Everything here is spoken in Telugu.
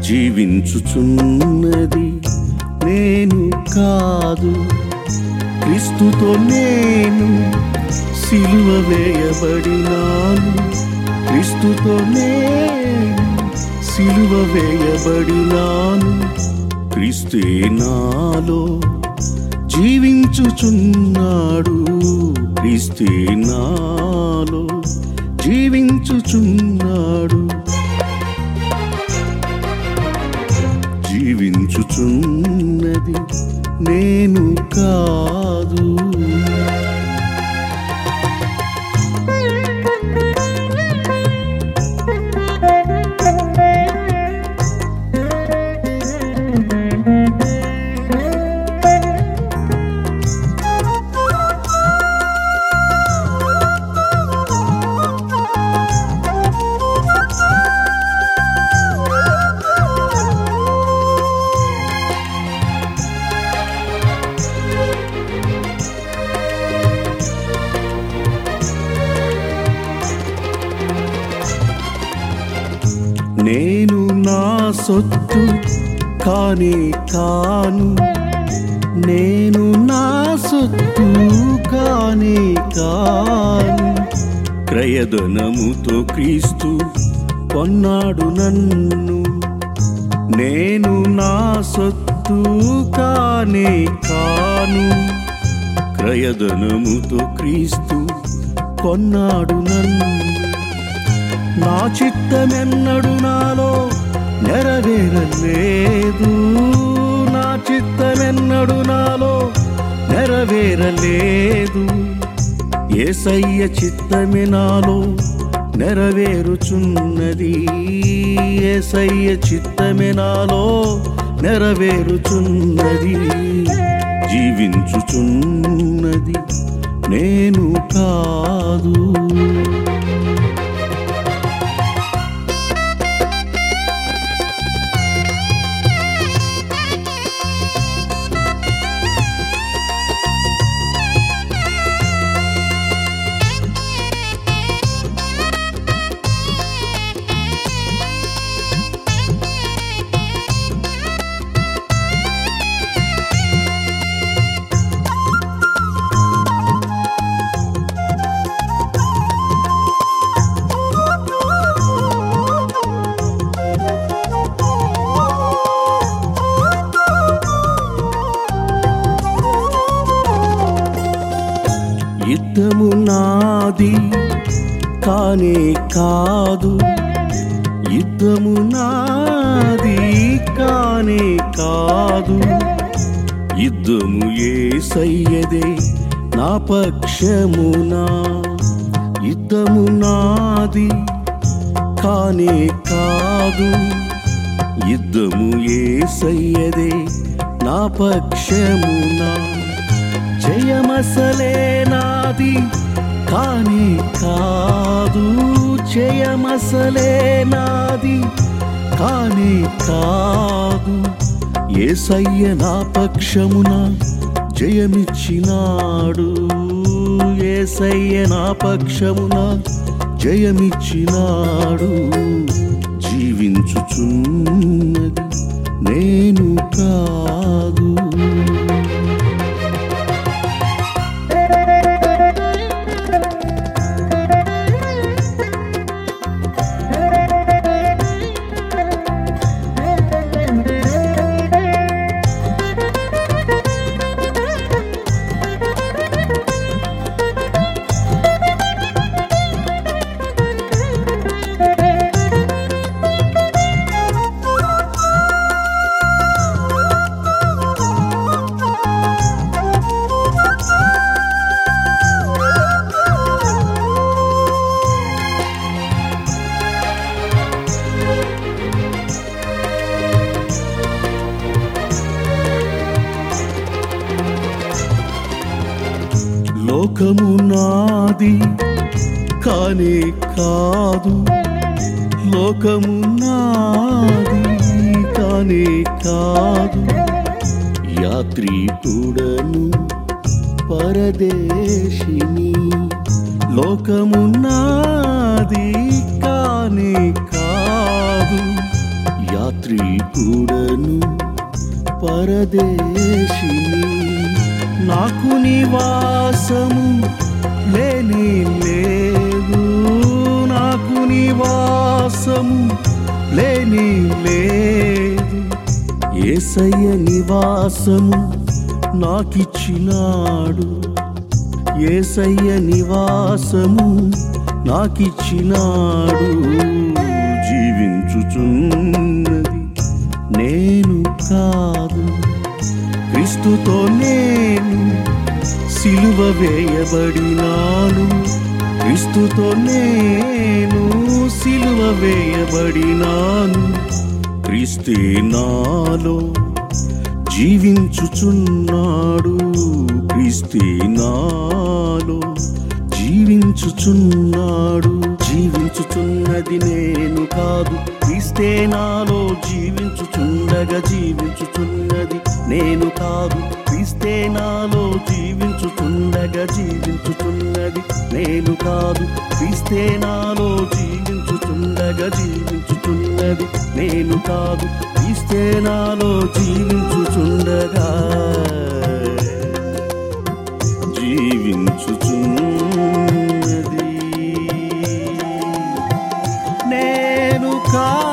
జీవించుచున్నది నేను కాదు క్రీస్తుతో నేను సిలువ వేయబడినాను క్రీస్తుతో నేను సిలువ వేయబడినాను క్రీస్తే నాలో జీవించుచున్నాడు క్రీస్తే నాలో జీవించుచున్నాడు జీవించుచున్నది నేను కాదు నేను నా సొత్తు కానే కాను నేను నా సొత్తు కానే కాను క్రయధనముతో క్రీస్తు కొన్నాడు నన్ను నేను నా సొత్తు కానే కాను క్రయధనముతో క్రీస్తు కొన్నాడు నన్ను నా చిత్తమెన్నడు నాలో నెరవేరలేదు నా చిత్తమెన్నడు నాలో నెరవేరలేదు ఏసయ్య చిత్తమే నాలో నెరవేరుచున్నది ఏసయ్య చిత్తమే నాలో నెరవేరుచున్నది జీవించుచున్నది నేను కాదు యుద్ధము నాది కానే కాదు యుద్ధము నాది కానే కాదు యుద్ధము ఏసయ్యదే నా పక్షమునా యుద్ధము నాది కానే కాదు యుద్ధము ఏసయ్యదే నా పక్షమునా జయమసలే నాది కాని కాదు జయమసలే నాది కాని కాదు ఏసయ్య నా పక్షమున జయమిచ్చినాడు ఏసయ్య నా పక్షమున జయమిచ్చినాడు జీవించుచున్నది నేను కాదు లోకము నాది కానే కాదు లోకము నాది కానే కాదు యాత్రికుడను పరదేశిని లోకము నాది కానే కాదు యాత్రికుడను పరదేశిని నాకు నివాసము లేని లేదు నాకు నివాసము లేని లేదు ఏసయ్య నివాసము నాకిచ్చినాడు ఏసయ్య నివాసము నాకిచ్చినాడు జీవించుచున్నది నేను కాదు క్రీస్తుతో నేను సిలువ వేయబడినాను క్రీస్తుతో నేను సిలువ వేయబడినాను క్రీస్తే నాలో జీవించుచున్నాడు క్రీస్తే నాలో జీవించుచున్నాడు జీవించుచున్నది నేను కాదు క్రీస్తే నాలో జీవించుచుండగా జీవించుచున్నది నేను కాదు క్రీస్తే నాలో జీవించుచుండగా జీవించుచున్నది నేను కాదు క్రీస్తే నాలో జీవించుచుండగా జీవించుచున్నది నేను కాదు క్రీస్తే నాలో జీవించుచుండగా జీవించుచున్నది నేను కా